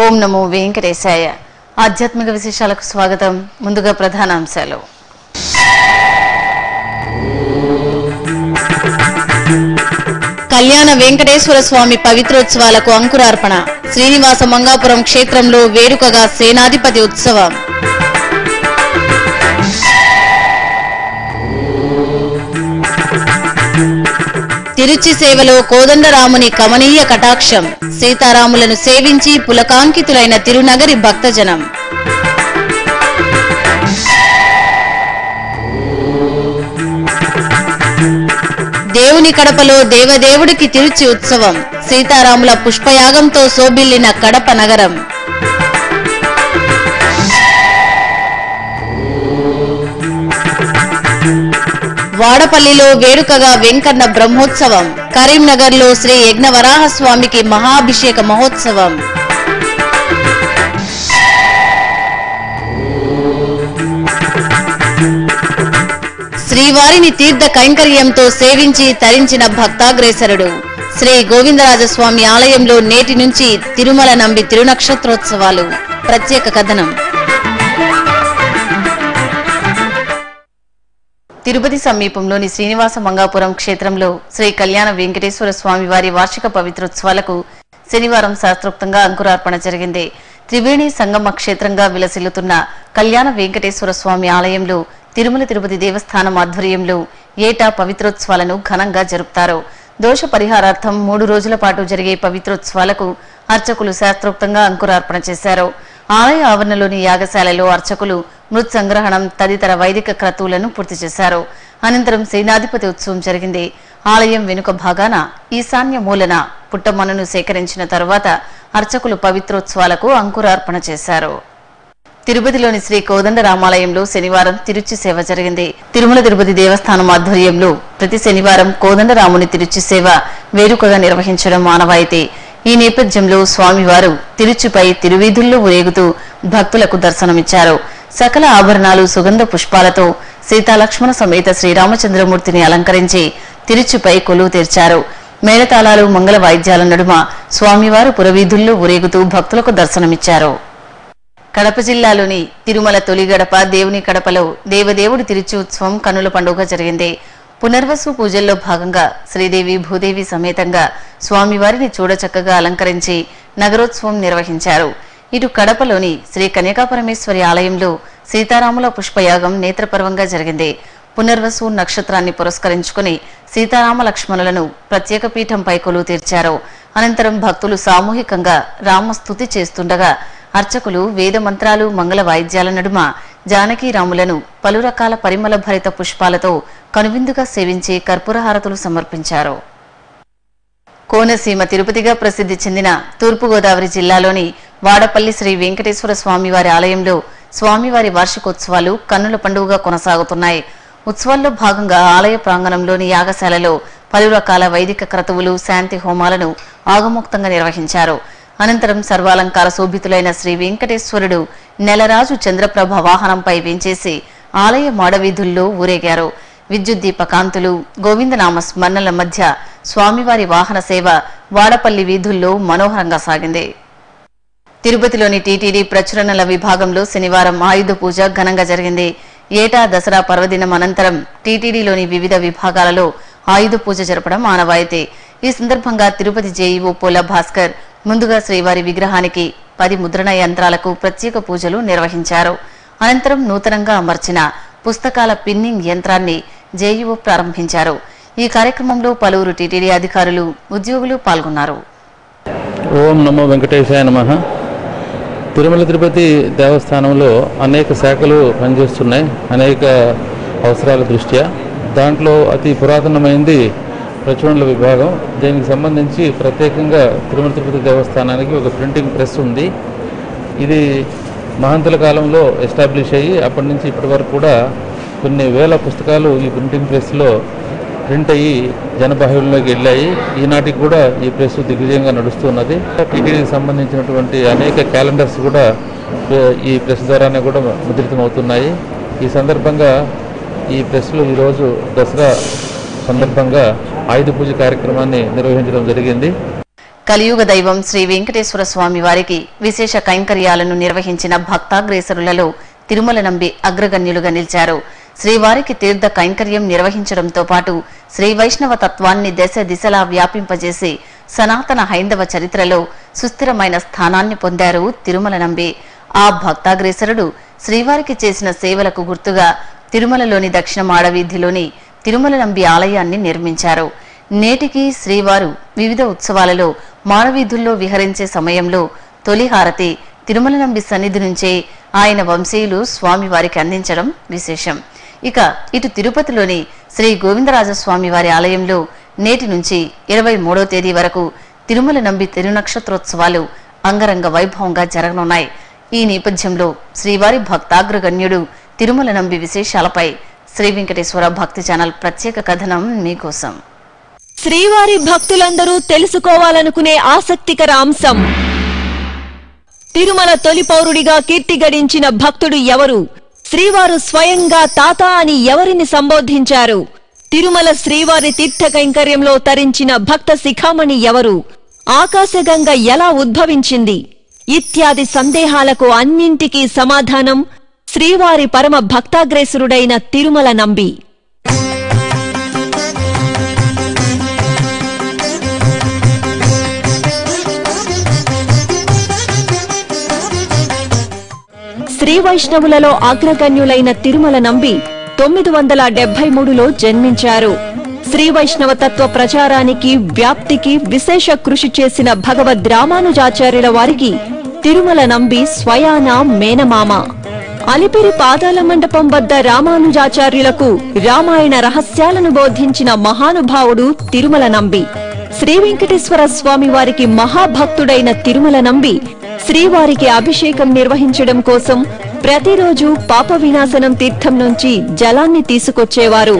ఓం నమో వెంకటేశాయ ఆధ్యాత్మిక విశేషాలకు స్వాగతం ముందుగా ప్రధాన అంశాలు కళ్యాణ వెంకటేశ్వర స్వామి పవిత్రోత్సవాలకు అంకురార్పణ శ్రీనివాస మంగాపురం క్షేత్రంలో వేడుకగా సేనాధిపతి ఉత్సవం తిరుచి సేవలో కోదండరాముని కమనీయ కటాక్షం సీతారాములను సేవించి పులకాంకితులైన తిరునగరి భక్తజనం దేవుని కడపలో దేవదేవుడికి తిరుచి ఉత్సవం సీతారాముల పుష్పయాగంతో శోభిల్లిన కడప నగరం వాడపల్లిలో వేడుకగా వెంకన్న బ్రహ్మోత్సవం కరీంనగర్లో శ్రీ యజ్ఞవరాహ స్వామికి మహాభిషేక మహోత్సవం శ్రీవారిని తీర్థ కైంకర్యంతో సేవించి తరించిన భక్తాగ్రేసరుడు శ్రీ గోవిందరాజస్వామి ఆలయంలో నేటి నుంచి తిరుమల నంబి తిరునక్షత్రోత్సవాలు ప్రత్యేక కథనం తిరుపతి సమీపంలోని శ్రీనివాస మంగాపురం క్షేత్రంలో శ్రీ కళ్యాణ వెంకటేశ్వర స్వామి వారి వార్షిక పవిత్రోత్సవాలకు శనివారం శాస్త్రోక్తంగా అంకురార్పణ జరిగింది త్రివేణి సంగమ క్షేత్రంగా విలసిల్లుతున్న కళ్యాణ వెంకటేశ్వర స్వామి ఆలయంలో తిరుమల తిరుపతి దేవస్థానం ఆధ్వర్యంలో ఏటా పవిత్రోత్సవాలను ఘనంగా జరుపుతారు దోష పరిహారార్థం మూడు రోజుల పాటు జరిగే పవిత్రోత్సవాలకు అర్చకులు శాస్త్రోక్తంగా అంకురార్పణ చేశారు ఆలయ ఆవరణలోని యాగశాలలో అర్చకులు మృత్ సంగ్రహణం తదితర వైదిక క్రతువులను పూర్తి చేశారు అనంతరం సేనాధిపతి ఉత్సవం జరిగింది ఆలయం వెనుక భాగాన ఈశాన్య మూలన పుట్టమన్నును సేకరించిన తరువాత అర్చకులు పవిత్రోత్సవాలకు అంకురార్పణ చేశారు తిరుపతిలోని శ్రీ కోదండ రామాలయంలో శనివారం తిరుచి సేవ జరిగింది తిరుమల తిరుపతి దేవస్థానం ఆధ్వర్యంలో ప్రతి శనివారం కోదండరాముని తిరుచి సేవ వేడుకగా నిర్వహించడం ఆనవాయితీ ఈ నేపథ్యంలో స్వామివారు తిరుచిపై తిరువీధుల్లో ఊరేగుతూ భక్తులకు దర్శనమిచ్చారు సకల ఆభరణాలు సుగంధ పుష్పాలతో సీతాలక్ష్మణ సమేత శ్రీరామచంద్రమూర్తిని అలంకరించి తిరుచిపై కొలువు తీర్చారు మేళతాళాలు మంగళ వాయిద్యాల నడుమ స్వామివారు పురవీధుల్లో ఊరేగుతూ భక్తులకు దర్శనమిచ్చారు కడప జిల్లాలోని తిరుమల తొలి గడప దేవుని కడపలో దేవదేవుడి తిరుచి ఉత్సవం కన్నుల పండుగ జరిగింది పునర్వసు పూజల్లో భాగంగా శ్రీదేవి భూదేవి సమేతంగా స్వామివారిని చూడచక్కగా అలంకరించి నగరోత్సవం నిర్వహించారు ఇటు కడపలోని శ్రీ కన్యకాపరమేశ్వరి ఆలయంలో సీతారాముల పుష్పయాగం నేత్రపర్వంగా జరిగింది పునర్వసు నక్షత్రాన్ని పురస్కరించుకుని సీతారామ లక్ష్మణులను ప్రత్యేక పీఠంపై కొలువు తీర్చారు అనంతరం భక్తులు సామూహికంగా రామస్తుతి చేస్తుండగా అర్చకులు వేద మంత్రాలు మంగళ వాయిద్యాల నడుమ జానకీరాములను పలు రకాల పరిమళ భరిత పుష్పాలతో కనువిందుగా సేవించి కర్పూరహారతులు సమర్పించారు కోనసీమ తిరుపతిగా ప్రసిద్ధి చెందిన తూర్పుగోదావరి జిల్లాలోని వాడపల్లి శ్రీ వెంకటేశ్వర స్వామివారి ఆలయంలో స్వామివారి వార్షికోత్సవాలు కన్నుల పండుగగా కొనసాగుతున్నాయి ఉత్సవాల్లో భాగంగా ఆలయ ప్రాంగణంలోని యాగశాలలో పలు రకాల వైదిక క్రతువులు శాంతి హోమాలను ఆగమోక్తంగా నిర్వహించారు అనంతరం సర్వాలంకార శోభితులైన శ్రీ వెంకటేశ్వరుడు నెలరాజు చంద్రప్రభ వాహనంపై వేంచేసి ఆలయ మాడవీధుల్లో ఊరేగారు విద్యుత్ దీపకాంతులు గోవిందనామ స్మరణల మధ్య స్వామివారి వాహన సేవ వాడపల్లి వీధుల్లో మనోహరంగా సాగింది తిరుపతిలోని టీటీడీ ప్రచురణల విభాగంలో శనివారం ఆయుధ పూజ ఘనంగా జరిగింది ఏటా దసరా పర్వదినం అనంతరం టీటీడీలోని వివిధ విభాగాలలో ఆయుధ పూజ జరపడం ఆనవాయితీ ఈ సందర్భంగా తిరుపతి జేఈఓ పోల భాస్కర్ ముందుగా శ్రీవారి విగ్రహానికి పది ముద్రణ యంత్రాలకు ప్రత్యేక పూజలు నిర్వహించారు అనంతరం నూతనంగా అమర్చిన పుస్తకాల పిన్నింగ్ యంత్రాన్ని జేఈఓ ప్రారంభించారు ఈ కార్యక్రమంలో పలువురు టీటీడీ అధికారులు ఉద్యోగులు పాల్గొన్నారు ఓం నమో వెంకటేశాయ నమ తిరుమల తిరుపతి దేవస్థానంలో అనేక శాఖలు పనిచేస్తున్నాయి అనేక అవసరాల దృష్ట్యా దాంట్లో అతి పురాతనమైనది ప్రచురణల విభాగం దీనికి సంబంధించి ప్రత్యేకంగా తిరుమల తిరుపతి దేవస్థానానికి ఒక ప్రింటింగ్ ప్రెస్ ఉంది ఇది మహంతుల కాలంలో ఎస్టాబ్లిష్ అయ్యి అప్పటి నుంచి ఇప్పటి వరకు కూడా కొన్ని వేల పుస్తకాలు ఈ ప్రింటింగ్ ప్రెస్లో ప్రింట్ అయ్యి జనబాహుల్యంలోకి వెళ్ళాయి ఈనాటికి కూడా ఈ ప్రెస్ దిగ్విజయంగా నడుస్తున్నది టీటీడీకి సంబంధించినటువంటి అనేక క్యాలెండర్స్ కూడా ప్ర- ఈ ప్రెస్ ద్వారానే కూడా ముద్రితమవుతున్నాయి ఈ సందర్భంగా ఈ ప్రెస్లో ఈరోజు దసరా సందర్భంగా ఆయుధ పూజ కార్యక్రమాన్ని నిర్వహించడం జరిగింది కలియుగ దైవం శ్రీ వెంకటేశ్వర స్వామి వారికి విశేష కైంకర్యాలను నిర్వహించిన భక్తాగ్రేసరులలో తిరుమల నంబి అగ్రగణ్యులుగా నిలిచారు శ్రీవారికి తీర్థ కైంకర్యం నిర్వహించడంతో పాటు శ్రీ వైష్ణవ తత్వాన్ని దశ దిశలా వ్యాపింపజేసి సనాతన హైందవ చరిత్రలో సుస్థిరమైన స్థానాన్ని పొందారు తిరుమల నంబి ఆ భక్తాగ్రేసరుడు శ్రీవారికి చేసిన సేవలకు గుర్తుగా తిరుమలలోని దక్షిణ మాడవీధిలోని తిరుమల నంబి ఆలయాన్ని నిర్మించారు నేటికి శ్రీవారు వివిధ ఉత్సవాలలో మాడవీధుల్లో విహరించే సమయంలో తొలి హారతి తిరుమల నంబి సన్నిధి నుంచే ఆయన వంశీయులు స్వామివారికి అందించడం విశేషం ఇక ఇటు తిరుపతిలోని శ్రీ గోవిందరాజస్వామి వారి ఆలయంలో నేటి నుంచి ఇరవై మూడో తేదీ వరకు తిరుమల నంబి తిరునక్షత్రోత్సవాలు అంగరంగ వైభవంగా జరగనున్నాయి ఈ నేపథ్యంలో శ్రీవారి భక్తాగ్రగణ్యుడు తిరుమల నంబి విశేషాలపై శ్రీ వెంకటేశ్వర భక్తి ఛానల్ ప్రత్యేక కథనం మీకోసం శ్రీవారి భక్తులందరూ తెలుసుకోవాలనుకునే ఆసక్తికర అంశం తిరుమల తొలి పౌరుడిగా కీర్తి గడించిన భక్తుడు ఎవరు శ్రీవారు స్వయంగా తాత అని ఎవరిని సంబోధించారు తిరుమల శ్రీవారి తీర్థ కైంకర్యంలో తరించిన భక్త శిఖామణి ఎవరు ఆకాశగంగ ఎలా ఉద్భవించింది ఇత్యాది సందేహాలకు అన్నింటికీ సమాధానం శ్రీవారి పరమ భక్తాగ్రేసురుడైన తిరుమల నంబి శ్రీ వైష్ణవులలో అగ్రగణ్యులైన తిరుమల నంబి తొమ్మిది వందల డెబ్బై మూడులో జన్మించారు శ్రీ వైష్ణవ తత్వ ప్రచారానికి వ్యాప్తికి విశేష కృషి చేసిన భగవద్ రామానుజాచార్యుల వారికి తిరుమల నంబి స్వయాన మేనమామ అలిపిరి పాదాల మండపం వద్ద రామానుజాచార్యులకు రామాయణ రహస్యాలను బోధించిన మహానుభావుడు తిరుమల నంబి శ్రీ వెంకటేశ్వర స్వామి వారికి మహాభక్తుడైన తిరుమల నంబి శ్రీవారికి అభిషేకం నిర్వహించడం కోసం ప్రతిరోజు పాప వినాశనం తీర్థం నుంచి జలాన్ని తీసుకొచ్చేవారు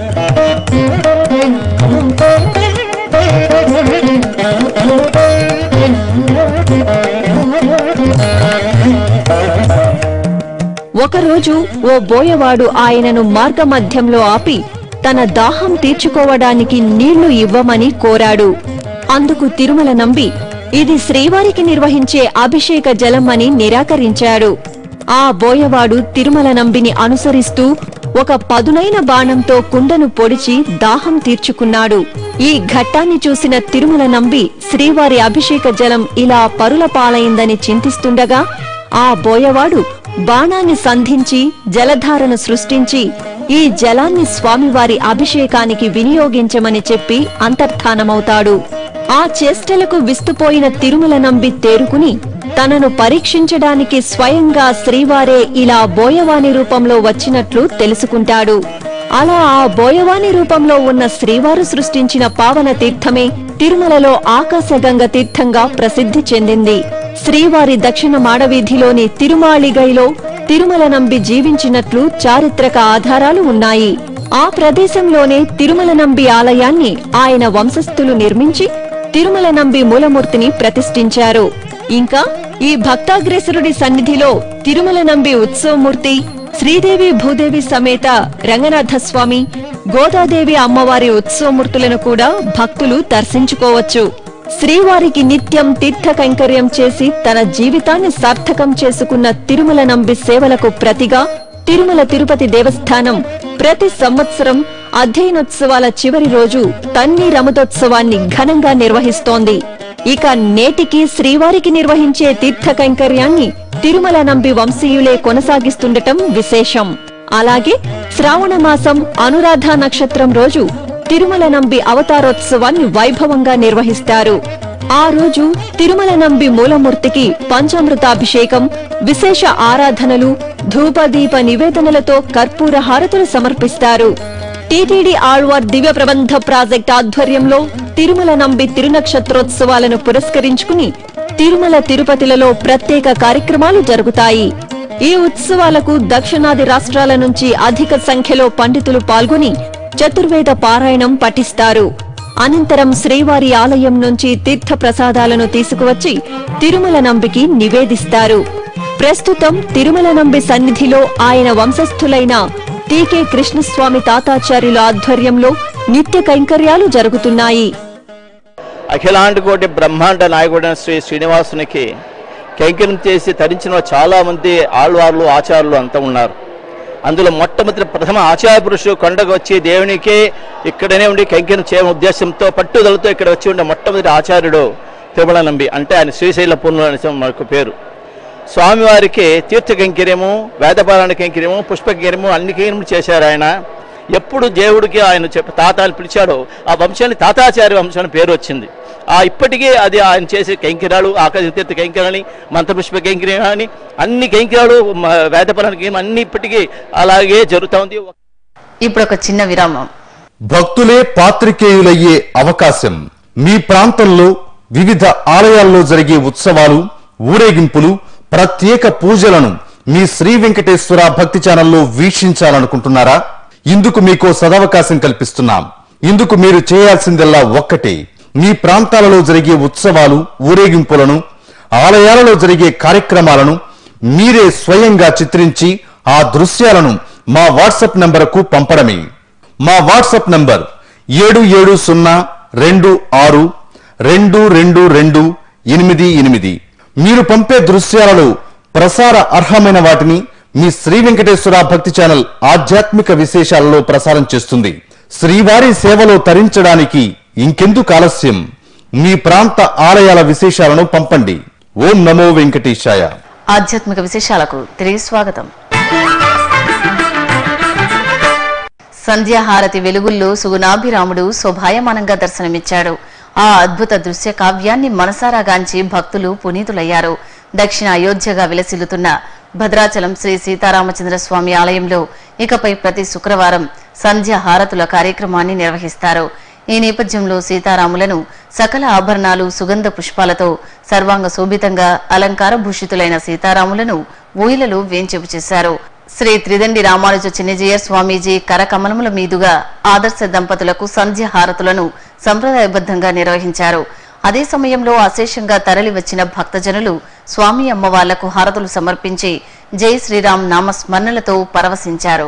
ఒకరోజు ఓ బోయవాడు ఆయనను మార్గమధ్యంలో ఆపి తన దాహం తీర్చుకోవడానికి నీళ్లు ఇవ్వమని కోరాడు అందుకు తిరుమల నంబి ఇది శ్రీవారికి నిర్వహించే అభిషేక జలం అని నిరాకరించాడు ఆ బోయవాడు తిరుమల నంబిని అనుసరిస్తూ ఒక పదునైన బాణంతో కుండను పొడిచి దాహం తీర్చుకున్నాడు ఈ ఘట్టాన్ని చూసిన తిరుమల నంబి శ్రీవారి అభిషేక జలం ఇలా పరుల పాలైందని చింతిస్తుండగా ఆ బోయవాడు బాణాన్ని సంధించి జలధారను సృష్టించి ఈ జలాన్ని స్వామివారి అభిషేకానికి వినియోగించమని చెప్పి అంతర్ధానమవుతాడు ఆ చేష్టలకు విస్తుపోయిన తిరుమల నంబి తేరుకుని తనను పరీక్షించడానికి స్వయంగా శ్రీవారే ఇలా బోయవాని రూపంలో వచ్చినట్లు తెలుసుకుంటాడు అలా ఆ బోయవాని రూపంలో ఉన్న శ్రీవారు సృష్టించిన పావన తీర్థమే తిరుమలలో ఆకాశగంగ తీర్థంగా ప్రసిద్ధి చెందింది శ్రీవారి దక్షిణ మాడవీధిలోని తిరుమాళిగైలో తిరుమల నంబి జీవించినట్లు చారిత్రక ఆధారాలు ఉన్నాయి ఆ ప్రదేశంలోనే తిరుమల నంబి ఆలయాన్ని ఆయన వంశస్థులు నిర్మించి తిరుమల నంబి మూలమూర్తిని ప్రతిష్ఠించారు ఇంకా ఈ భక్తాగ్రేసరుడి సన్నిధిలో తిరుమల నంబి ఉత్సవమూర్తి శ్రీదేవి భూదేవి సమేత రంగనాథ స్వామి గోదాదేవి అమ్మవారి ఉత్సవమూర్తులను కూడా భక్తులు దర్శించుకోవచ్చు శ్రీవారికి నిత్యం తీర్థ కైంకర్యం చేసి తన జీవితాన్ని సార్థకం చేసుకున్న తిరుమల నంబి సేవలకు ప్రతిగా తిరుమల తిరుపతి దేవస్థానం ప్రతి సంవత్సరం అధ్యయనోత్సవాల చివరి రోజు తన్ని రమదోత్సవాన్ని ఘనంగా నిర్వహిస్తోంది ఇక నేటికి శ్రీవారికి నిర్వహించే తీర్థ కైంకర్యాన్ని తిరుమల నంబి వంశీయులే కొనసాగిస్తుండటం విశేషం అలాగే శ్రావణ మాసం అనురాధ నక్షత్రం రోజు తిరుమల నంబి అవతారోత్సవాన్ని వైభవంగా నిర్వహిస్తారు ఆ రోజు తిరుమల నంబి మూలమూర్తికి పంచామృతాభిషేకం విశేష ఆరాధనలు ధూపదీప నివేదనలతో కర్పూర హారతులు సమర్పిస్తారు టీటీడీ ఆళ్వార్ దివ్య ప్రబంధ ప్రాజెక్ట్ ఆధ్వర్యంలో తిరుమల నంబి తిరునక్షత్రోత్సవాలను పురస్కరించుకుని తిరుమల తిరుపతిలలో ప్రత్యేక కార్యక్రమాలు జరుగుతాయి ఈ ఉత్సవాలకు దక్షిణాది రాష్ట్రాల నుంచి అధిక సంఖ్యలో పండితులు పాల్గొని చతుర్వేద పారాయణం పఠిస్తారు అనంతరం శ్రీవారి ఆలయం నుంచి తీర్థ ప్రసాదాలను తీసుకువచ్చి తిరుమల నంబికి నివేదిస్తారు ప్రస్తుతం తిరుమల నంబి సన్నిధిలో ఆయన వంశస్థులైన టీకే కృష్ణస్వామి తాతాచార్యుల ఆధ్వర్యంలో నిత్య కైంకర్యాలు జరుగుతున్నాయి అఖిలాండ కోటి బ్రహ్మాండ నాయకుడైన శ్రీ శ్రీనివాసునికి కైంకర్యం చేసి తరించిన చాలామంది ఆళ్వార్లు ఆచార్యులు అంతా ఉన్నారు అందులో మొట్టమొదటి ప్రథమ ఆచార్య పురుషుడు కొండకు వచ్చి దేవునికే ఇక్కడనే ఉండి కైంకర్యం చేయడం ఉద్దేశంతో పట్టుదలతో ఇక్కడ వచ్చి ఉండే మొట్టమొదటి ఆచార్యుడు తిరుమల నంబి అంటే ఆయన శ్రీశైల పూర్ణ మనకు పేరు స్వామివారికి తీర్థ కైంకర్యము వేదపారాయణ కైంకర్యము పుష్ప కైంకర్యము అన్ని కైంకర్యములు చేశారు ఆయన ఎప్పుడు దేవుడికి ఆయన చెప్పి తాతాలు పిలిచాడో ఆ వంశాన్ని తాతాచార్య వంశం అని పేరు వచ్చింది ఆ ఇప్పటికీ అది ఆయన చేసే కైంకర్యాలు ఆకాశ తీర్థ కైంకర్యాలని మంత్రపుష్ప కైంకర్యాలని అన్ని కైంకర్యాలు మ- వేదపారాయణ కైంకర్యం అన్ని ఇప్పటికీ అలాగే జరుగుతూ ఉంది ఇప్పుడు ఒక చిన్న విరామం భక్తులే పాత్రికేయులయ్యే అవకాశం మీ ప్రాంతంలో వివిధ ఆలయాల్లో జరిగే ఉత్సవాలు ఊరేగింపులు ప్రత్యేక పూజలను మీ శ్రీ వెంకటేశ్వర భక్తి ఛానల్లో వీక్షించాలనుకుంటున్నారా ఇందుకు మీకో సదవకాశం కల్పిస్తున్నాం ఇందుకు మీరు చేయాల్సిందల్లా ఒక్కటే మీ ప్రాంతాలలో జరిగే ఉత్సవాలు ఊరేగింపులను ఆలయాలలో జరిగే కార్యక్రమాలను మీరే స్వయంగా చిత్రించి ఆ దృశ్యాలను మా వాట్సాప్ నంబరుకు పంపడమే మా వాట్సాప్ నంబర్ ఏడు ఏడు సున్నా రెండు ఆరు రెండు రెండు రెండు ఎనిమిది ఎనిమిది మీరు పంపే దృశ్యాలలో ప్రసార అర్హమైన వాటిని మీ శ్రీ వెంకటేశ్వర భక్తి ఛానల్ ఆధ్యాత్మిక విశేషాలలో ప్రసారం చేస్తుంది శ్రీవారి సేవలో తరించడానికి ఇంకెందుకు ఆలస్యం మీ ప్రాంత ఆలయాల విశేషాలను పంపండి ఓం నమో వెంకటేశాయ ఆధ్యాత్మిక విశేషాలకు తిరిగి స్వాగతం సంధ్యాహారతి వెలుగుల్లో సుగుణాభిరాముడు శోభాయమానంగా దర్శనమిచ్చాడు ఆ అద్భుత దృశ్య కావ్యాన్ని మనసారా గాంచి భక్తులు పునీతులయ్యారు దక్షిణ అయోధ్యగా విలసిల్లుతున్న భద్రాచలం శ్రీ సీతారామచంద్ర స్వామి ఆలయంలో ఇకపై ప్రతి శుక్రవారం సంధ్య హారతుల కార్యక్రమాన్ని నిర్వహిస్తారు ఈ నేపథ్యంలో సీతారాములను సకల ఆభరణాలు సుగంధ పుష్పాలతో సర్వాంగ శోభితంగా అలంకార భూషితులైన సీతారాములను ఊయలలో వేంచెపు చేశారు శ్రీ త్రిదండి రామానుజ చిన్నజయ స్వామీజీ కరకమలముల మీదుగా ఆదర్శ దంపతులకు సంధ్య హారతులను సంప్రదాయబద్ధంగా నిర్వహించారు అదే సమయంలో అశేషంగా తరలి వచ్చిన భక్తజనులు స్వామి అమ్మవార్లకు హారతులు సమర్పించి జై శ్రీరామ్ నామస్మరణలతో పరవశించారు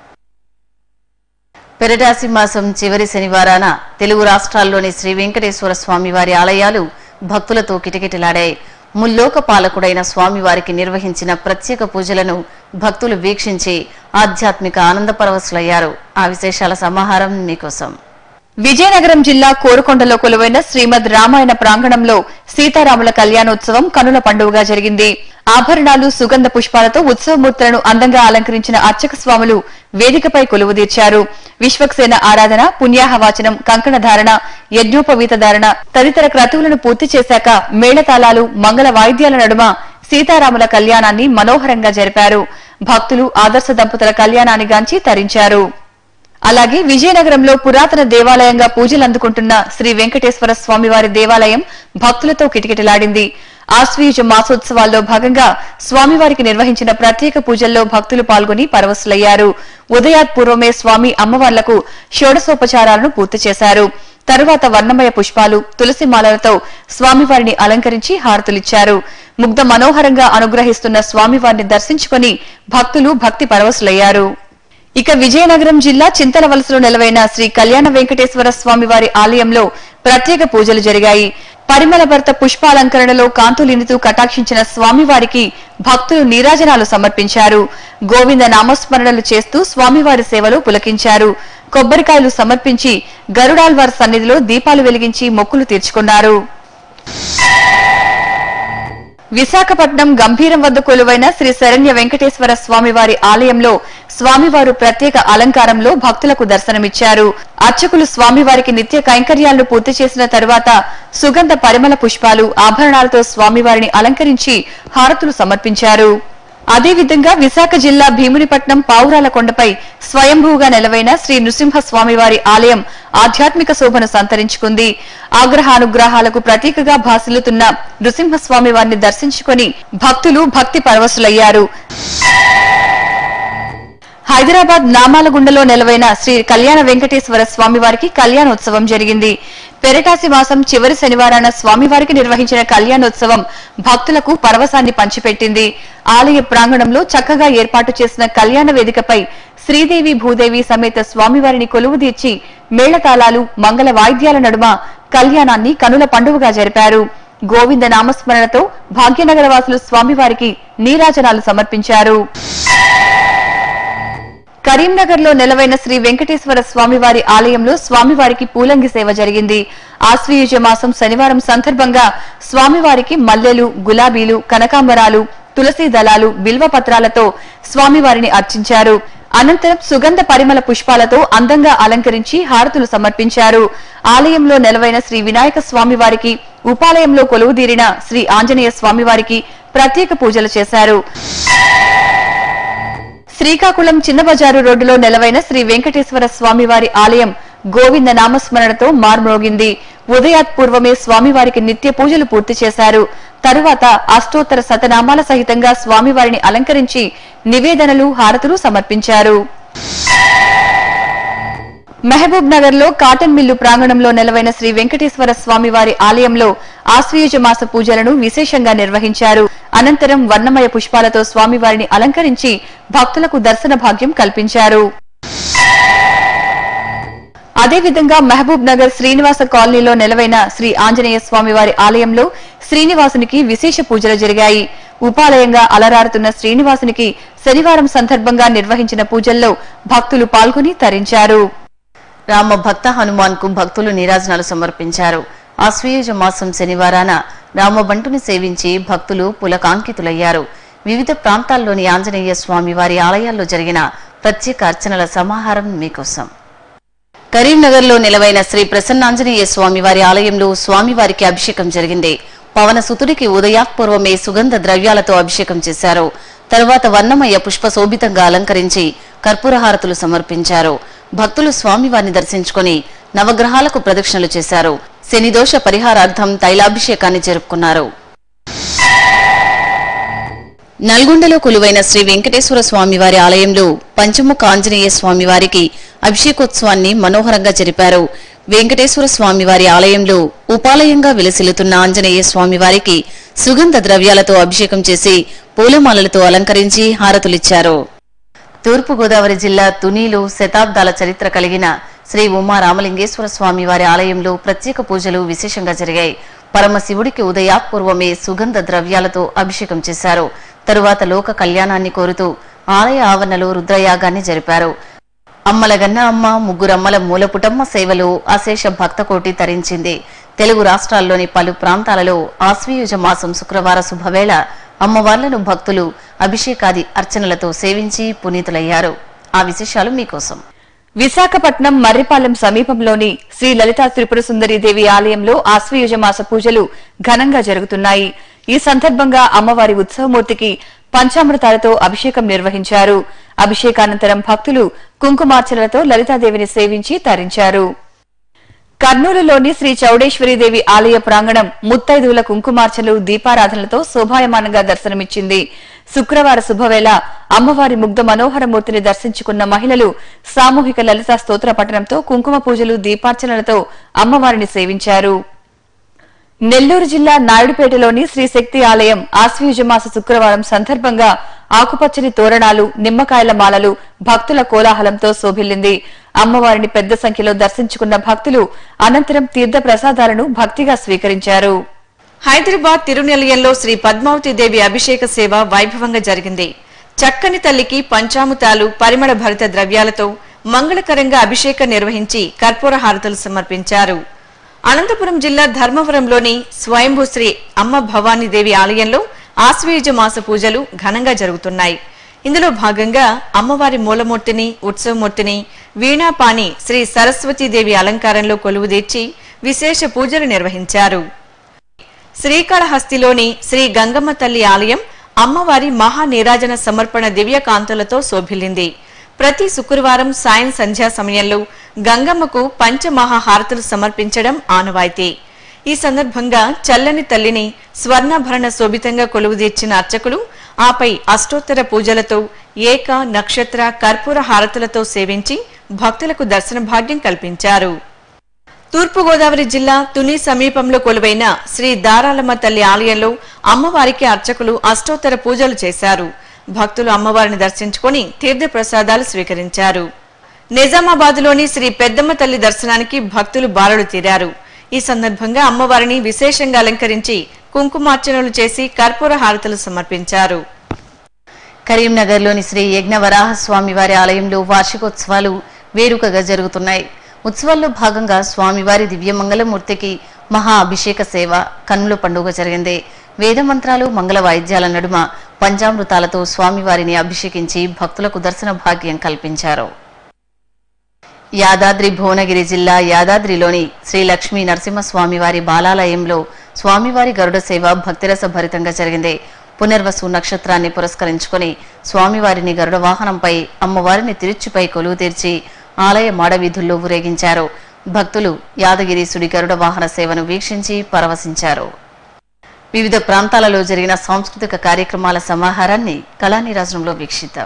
పెరటాసి మాసం చివరి శనివారాన తెలుగు రాష్ట్రాల్లోని శ్రీ వెంకటేశ్వర స్వామివారి ఆలయాలు భక్తులతో కిటకిటలాడాయి ముల్లోక పాలకుడైన స్వామివారికి నిర్వహించిన ప్రత్యేక పూజలను భక్తులు వీక్షించి ఆధ్యాత్మిక ఆనందపరవశులయ్యారు ఆ విశేషాల సమాహారం మీకోసం విజయనగరం జిల్లా కోరుకొండలో కొలువైన శ్రీమద్ రామాయణ ప్రాంగణంలో సీతారాముల కళ్యాణోత్సవం కనుల పండుగగా జరిగింది ఆభరణాలు సుగంధ పుష్పాలతో ఉత్సవమూర్తులను అందంగా అలంకరించిన అర్చక స్వాములు వేదికపై కొలువుదీర్చారు విశ్వక్సేన ఆరాధన పుణ్యాహవాచనం కంకణ ధారణ యజ్ఞోపవీత ధారణ తదితర క్రతువులను పూర్తి చేశాక మేళతాళాలు మంగళ వాయిద్యాల నడుమ సీతారాముల కళ్యాణాన్ని మనోహరంగా జరిపారు భక్తులు ఆదర్శ దంపతుల కళ్యాణాన్ని గాంచి తరించారు అలాగే విజయనగరంలో పురాతన దేవాలయంగా పూజలు అందుకుంటున్న శ్రీ వెంకటేశ్వర స్వామివారి దేవాలయం భక్తులతో కిటకిటలాడింది ఆశ్వీజ మాసోత్సవాల్లో భాగంగా స్వామివారికి నిర్వహించిన ప్రత్యేక పూజల్లో భక్తులు పాల్గొని పరవశులయ్యారు ఉదయాత్ పూర్వమే స్వామి అమ్మవార్లకు షోడశోపచారాలను పూర్తి చేశారు తరువాత వర్ణమయ పుష్పాలు తులసి మాలలతో స్వామివారిని అలంకరించి హారతులిచ్చారు ముగ్ధ మనోహరంగా అనుగ్రహిస్తున్న స్వామివారిని దర్శించుకొని భక్తులు భక్తి పరవశులయ్యారు ఇక విజయనగరం జిల్లా చింతలవలసలో నెలవైన శ్రీ కళ్యాణ వెంకటేశ్వర స్వామి వారి ఆలయంలో ప్రత్యేక పూజలు జరిగాయి పరిమళ భర్త పుష్పాలంకరణలో కాంతులినితూ కటాక్షించిన స్వామివారికి భక్తులు నీరాజనాలు సమర్పించారు గోవింద నామస్మరణలు చేస్తూ స్వామివారి సేవలో పులకించారు కొబ్బరికాయలు సమర్పించి గరుడాల్వార్ సన్నిధిలో దీపాలు వెలిగించి మొక్కులు తీర్చుకున్నారు విశాఖపట్నం గంభీరం వద్ద కొలువైన శ్రీ శరణ్య వెంకటేశ్వర స్వామివారి ఆలయంలో స్వామివారు ప్రత్యేక అలంకారంలో భక్తులకు దర్శనమిచ్చారు అర్చకులు స్వామివారికి నిత్య కైంకర్యాలను పూర్తి చేసిన తరువాత సుగంధ పరిమళ పుష్పాలు ఆభరణాలతో స్వామివారిని అలంకరించి హారతులు సమర్పించారు అదేవిధంగా విశాఖ జిల్లా భీమునిపట్నం పావురాల కొండపై స్వయంభూగా నెలవైన శ్రీ నృసింహ స్వామివారి ఆలయం ఆధ్యాత్మిక శోభను సంతరించుకుంది ఆగ్రహానుగ్రహాలకు ప్రతీకగా భాసిల్లుతున్న నృసింహస్వామి వారిని దర్శించుకొని భక్తులు భక్తి పరవశులయ్యారు హైదరాబాద్ నామాలగుండలో నెలవైన శ్రీ కళ్యాణ వెంకటేశ్వర స్వామివారికి కళ్యాణోత్సవం జరిగింది పెరటాసి మాసం చివరి శనివారాన స్వామివారికి నిర్వహించిన కళ్యాణోత్సవం భక్తులకు పరవశాన్ని పంచిపెట్టింది ఆలయ ప్రాంగణంలో చక్కగా ఏర్పాటు చేసిన కళ్యాణ వేదికపై శ్రీదేవి భూదేవి సమేత స్వామివారిని కొలువుదీర్చి మేళతాళాలు మంగళ వాయిద్యాల నడుమ కళ్యాణాన్ని కనుల పండుగగా జరిపారు గోవింద నామస్మరణతో భాగ్యనగర వాసులు స్వామివారికి నీరాజనాలు సమర్పించారు కరీంనగర్ లో నెలవైన శ్రీ వెంకటేశ్వర స్వామివారి ఆలయంలో స్వామివారికి పూలంగి సేవ జరిగింది ఆశ్వయుజ మాసం శనివారం సందర్భంగా స్వామివారికి మల్లెలు గులాబీలు కనకాంబరాలు తులసి దళాలు బిల్వ పత్రాలతో స్వామివారిని అర్చించారు అనంతరం సుగంధ పరిమళ పుష్పాలతో అందంగా అలంకరించి హారతులు సమర్పించారు ఆలయంలో నెలవైన శ్రీ వినాయక స్వామివారికి ఉపాలయంలో కొలువుదీరిన శ్రీ ఆంజనేయ స్వామివారికి ప్రత్యేక పూజలు చేశారు శ్రీకాకుళం చిన్న బజారు రోడ్డులో నెలవైన శ్రీ వెంకటేశ్వర స్వామివారి ఆలయం గోవింద నామస్మరణతో మార్మోగింది ఉదయాత్ పూర్వమే స్వామివారికి నిత్య పూజలు పూర్తి చేశారు తరువాత అష్టోత్తర శతనామాల సహితంగా స్వామివారిని అలంకరించి నివేదనలు హారతులు సమర్పించారు మహబూబ్ నగర్ లో కాటన్ మిల్లు ప్రాంగణంలో నెలవైన శ్రీ వెంకటేశ్వర స్వామివారి ఆలయంలో ఆశ్వయుజ మాస పూజలను విశేషంగా నిర్వహించారు అనంతరం వర్ణమయ పుష్పాలతో స్వామివారిని అలంకరించి భక్తులకు దర్శన భాగ్యం కల్పించారు అదేవిధంగా మహబూబ్ నగర్ శ్రీనివాస కాలనీలో నెలవైన శ్రీ ఆంజనేయ స్వామివారి ఆలయంలో శ్రీనివాసునికి విశేష పూజలు జరిగాయి ఉపాలయంగా అలరారుతున్న శ్రీనివాసునికి శనివారం సందర్భంగా నిర్వహించిన పూజల్లో భక్తులు పాల్గొని తరించారు రామ భక్త హనుమాన్ కు భక్తులు నీరాజనాలు సమర్పించారు ఆశ్వయుజ మాసం శనివారాన రామబంటుని సేవించి భక్తులు పులకాంకితులయ్యారు వివిధ ప్రాంతాల్లోని ఆంజనేయ స్వామి వారి ఆలయాల్లో జరిగిన ప్రత్యేక అర్చనల సమాహారం మీకోసం కరీంనగర్ లో నిలవైన శ్రీ ప్రసన్నాంజనేయ స్వామివారి ఆలయంలో స్వామివారికి అభిషేకం జరిగింది పవన సుతుడికి ఉదయాత్పూర్వమే సుగంధ ద్రవ్యాలతో అభిషేకం చేశారు తరువాత వర్ణమయ పుష్ప శోభితంగా అలంకరించి కర్పూరహారతులు సమర్పించారు భక్తులు స్వామివారిని దర్శించుకుని నవగ్రహాలకు ప్రదక్షిణలు చేశారు శనిదోష పరిహారార్థం తైలాభిషేకాన్ని జరుపుకున్నారు నల్గొండలో కొలువైన శ్రీ వెంకటేశ్వర స్వామివారి ఆలయంలో పంచముఖ ఆంజనేయ స్వామివారికి అభిషేకోత్సవాన్ని మనోహరంగా జరిపారు వెంకటేశ్వర స్వామివారి ఆలయంలో ఉపాలయంగా విలసిల్లుతున్న ఆంజనేయ స్వామివారికి సుగంధ ద్రవ్యాలతో అభిషేకం చేసి పూలమాలలతో అలంకరించి హారతులిచ్చారు తూర్పుగోదావరి జిల్లా తునిలో శతాబ్దాల చరిత్ర కలిగిన శ్రీ ఉమా రామలింగేశ్వర స్వామి వారి ఆలయంలో ప్రత్యేక పూజలు విశేషంగా జరిగాయి పరమశివుడికి ఉదయాత్పూర్వమే సుగంధ ద్రవ్యాలతో అభిషేకం చేశారు తరువాత లోక కళ్యాణాన్ని కోరుతూ ఆలయ ఆవరణలో రుద్రయాగాన్ని జరిపారు అమ్మలగన్న అమ్మ ముగ్గురమ్మల మూలపుటమ్మ సేవలు అశేష భక్తకోటి తరించింది తెలుగు రాష్ట్రాల్లోని పలు ప్రాంతాలలో ఆశ్వయుజ మాసం శుక్రవార శుభవేళ అమ్మవార్లను భక్తులు అభిషేకాది అర్చనలతో సేవించి పునీతులయ్యారు ఆ విశేషాలు మీకోసం విశాఖపట్నం మర్రిపాలెం సమీపంలోని శ్రీ లలితా త్రిపుర సుందరి దేవి ఆలయంలో ఆశ్వయుజ మాస పూజలు ఘనంగా జరుగుతున్నాయి ఈ సందర్భంగా అమ్మవారి ఉత్సవమూర్తికి పంచామృతాలతో అభిషేకం నిర్వహించారు అభిషేకానంతరం భక్తులు కుంకుమార్చనలతో లలితాదేవిని సేవించి తరించారు కర్నూలులోని శ్రీ చౌడేశ్వరీదేవి ఆలయ ప్రాంగణం ముత్తైదువుల కుంకుమార్చనలు దీపారాధనలతో శోభాయమానంగా దర్శనమిచ్చింది శుక్రవార శుభవేళ అమ్మవారి ముగ్ధ మనోహరమూర్తిని దర్శించుకున్న మహిళలు సామూహిక లలితా స్తోత్ర పఠనంతో కుంకుమ పూజలు దీపార్చనలతో అమ్మవారిని సేవించారు నెల్లూరు జిల్లా నాయుడుపేటలోని శ్రీ శక్తి ఆలయం ఆశ్వయుజమాస శుక్రవారం సందర్భంగా ఆకుపచ్చని తోరణాలు నిమ్మకాయల మాలలు భక్తుల కోలాహలంతో శోభిల్లింది అమ్మవారిని పెద్ద సంఖ్యలో దర్శించుకున్న భక్తులు అనంతరం తీర్థ ప్రసాదాలను భక్తిగా స్వీకరించారు హైదరాబాద్ తిరునిలయంలో శ్రీ పద్మావతి దేవి అభిషేక సేవ వైభవంగా జరిగింది చక్కని తల్లికి పంచాముతాలు పరిమళ భరిత ద్రవ్యాలతో మంగళకరంగా అభిషేకం నిర్వహించి కర్పూర హారతులు సమర్పించారు అనంతపురం జిల్లా ధర్మవరంలోని స్వయంభూ శ్రీ అమ్మ భవానీ దేవి ఆలయంలో ఆశ్వయుజ మాస పూజలు ఘనంగా జరుగుతున్నాయి ఇందులో భాగంగా అమ్మవారి మూలమూర్తిని ఉత్సవమూర్తిని వీణాపాణి శ్రీ సరస్వతీదేవి అలంకారంలో కొలువుదీర్చి విశేష పూజలు నిర్వహించారు శ్రీకాళహస్తిలోని శ్రీ గంగమ్మ తల్లి ఆలయం అమ్మవారి మహా నీరాజన సమర్పణ దివ్య కాంతులతో శోభిల్లింది ప్రతి శుక్రవారం సాయం సంధ్యా సమయంలో గంగమ్మకు పంచమహాహారతులు సమర్పించడం ఆనవాయితీ ఈ సందర్భంగా చల్లని తల్లిని స్వర్ణాభరణ శోభితంగా కొలువుదీర్చిన అర్చకులు ఆపై అష్టోత్తర పూజలతో ఏక నక్షత్ర కర్పూర హారతులతో సేవించి భక్తులకు దర్శన భాగ్యం కల్పించారు తూర్పుగోదావరి జిల్లా తుని సమీపంలో కొలువైన శ్రీ దారాలమ్మ తల్లి ఆలయంలో అమ్మవారికి అర్చకులు అష్టోత్తర పూజలు చేశారు భక్తులు అమ్మవారిని దర్శించుకొని తీర్థ ప్రసాదాలు స్వీకరించారు నిజామాబాద్లోని శ్రీ పెద్దమ్మ తల్లి దర్శనానికి భక్తులు బారులు తీరారు ఈ సందర్భంగా అమ్మవారిని విశేషంగా అలంకరించి కుంకుమార్చనలు చేసి కర్పూర హారతులు సమర్పించారు కరీంనగర్లోని శ్రీ యజ్ఞవరాహ స్వామివారి ఆలయంలో వార్షికోత్సవాలు వేడుకగా జరుగుతున్నాయి ఉత్సవాల్లో భాగంగా స్వామివారి దివ్యమంగళమూర్తికి మహా అభిషేక సేవ కన్నుల పండుగ జరిగింది వేద మంత్రాలు మంగళ వాయిద్యాల నడుమ పంచామృతాలతో స్వామివారిని అభిషేకించి భక్తులకు దర్శన భాగ్యం కల్పించారు యాదాద్రి భువనగిరి జిల్లా యాదాద్రిలోని శ్రీ లక్ష్మీ నరసింహస్వామివారి బాలాలయంలో స్వామివారి గరుడ సేవ భక్తిరస భరితంగా జరిగింది పునర్వసు నక్షత్రాన్ని పురస్కరించుకొని స్వామివారిని గరుడ వాహనంపై అమ్మవారిని తిరుచిపై కొలువు తీర్చి ఆలయ మాడవీధుల్లో ఊరేగించారు భక్తులు యాదగిరీసుడి గరుడ వాహన సేవను వీక్షించి పరవశించారు వివిధ ప్రాంతాలలో జరిగిన సాంస్కృతిక కార్యక్రమాల సమాహారాన్ని కళానిరాజనంలో వీక్షిద్దాం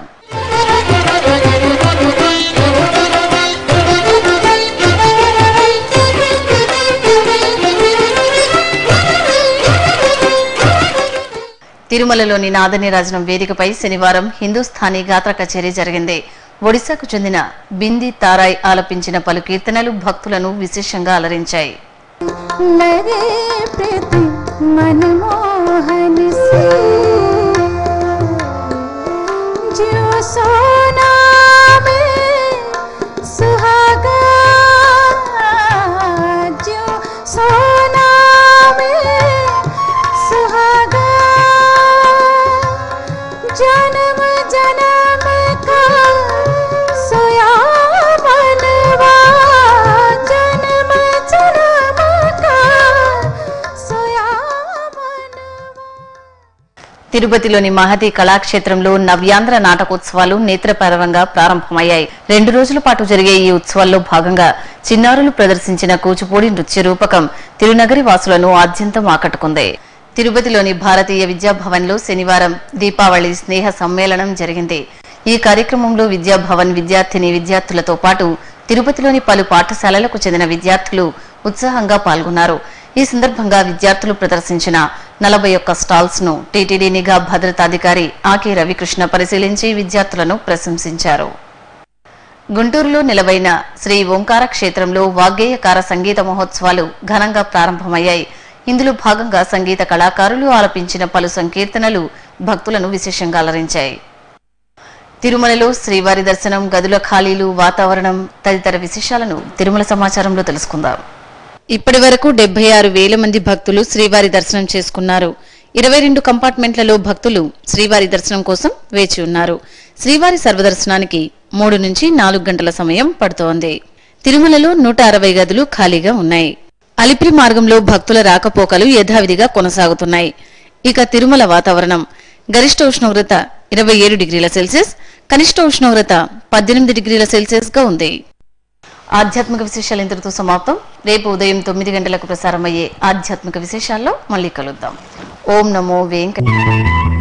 తిరుమలలోని నాదనీరాజనం వేదికపై శనివారం హిందూస్థానీ గాత్ర కచేరీ జరిగింది ఒడిశాకు చెందిన బింది తారాయ్ ఆలపించిన పలు కీర్తనలు భక్తులను విశేషంగా అలరించాయి लगे प्रीति मनमोहन से जो सोना में सुहागा जो सोना में सुहागा जन्म जन्म का सोया मनवा जन्म जन्म का सोया मनवा తిరుపతిలోని మహతి కళాక్షేత్రంలో నవ్యాంధ్ర నాటకోత్సవాలు నేత్రపరవంగా ప్రారంభమయ్యాయి రెండు రోజుల పాటు జరిగే ఈ ఉత్సవాల్లో భాగంగా చిన్నారులు ప్రదర్శించిన కూచిపూడి నృత్య రూపకం తిరునగరి వాసులను ఆద్యంతం ఆకట్టుకుంది తిరుపతిలోని భారతీయ విద్యాభవన్లో శనివారం దీపావళి స్నేహ సమ్మేళనం జరిగింది ఈ కార్యక్రమంలో విద్యాభవన్ విద్యార్థిని విద్యార్థులతో పాటు తిరుపతిలోని పలు పాఠశాలలకు చెందిన విద్యార్థులు ఉత్సాహంగా పాల్గొన్నారు ఈ సందర్భంగా విద్యార్థులు ప్రదర్శించిన నలభై ఒక్క స్టాల్స్ ను టీటీడీ నిఘా భద్రతాధికారి ఆకే రవికృష్ణ పరిశీలించి విద్యార్థులను ప్రశంసించారు గుంటూరులో నిలవైన శ్రీ ఓంకార క్షేత్రంలో వాగ్గేయకార సంగీత మహోత్సవాలు ఘనంగా ప్రారంభమయ్యాయి ఇందులో భాగంగా సంగీత కళాకారులు ఆలపించిన పలు సంకీర్తనలు భక్తులను విశేషంగా అలరించాయి తిరుమలలో శ్రీవారి దర్శనం గదుల ఖాళీలు వాతావరణం తదితర విశేషాలను తిరుమల సమాచారంలో తెలుసుకుందాం ఇప్పటి వరకు డెబ్బై ఆరు వేల మంది భక్తులు శ్రీవారి దర్శనం చేసుకున్నారు ఇరవై రెండు కంపార్ట్మెంట్లలో భక్తులు శ్రీవారి దర్శనం కోసం వేచి ఉన్నారు శ్రీవారి సర్వదర్శనానికి మూడు నుంచి నాలుగు గంటల సమయం పడుతోంది తిరుమలలో నూట అరవై గదులు ఖాళీగా ఉన్నాయి అలిపిరి మార్గంలో భక్తుల రాకపోకలు యథావిధిగా కొనసాగుతున్నాయి ఇక తిరుమల వాతావరణం గరిష్ట ఉష్ణోగ్రత ఇరవై ఏడు డిగ్రీల సెల్సియస్ కనిష్ట ఉష్ణోగ్రత పద్దెనిమిది డిగ్రీల సెల్సియస్ గా ఉంది ఆధ్యాత్మిక విశేషాలు ఇంతటితో సమాప్తం రేపు ఉదయం తొమ్మిది గంటలకు ప్రసారమయ్యే ఆధ్యాత్మిక విశేషాల్లో మళ్ళీ కలుద్దాం ఓం నమో వెంకట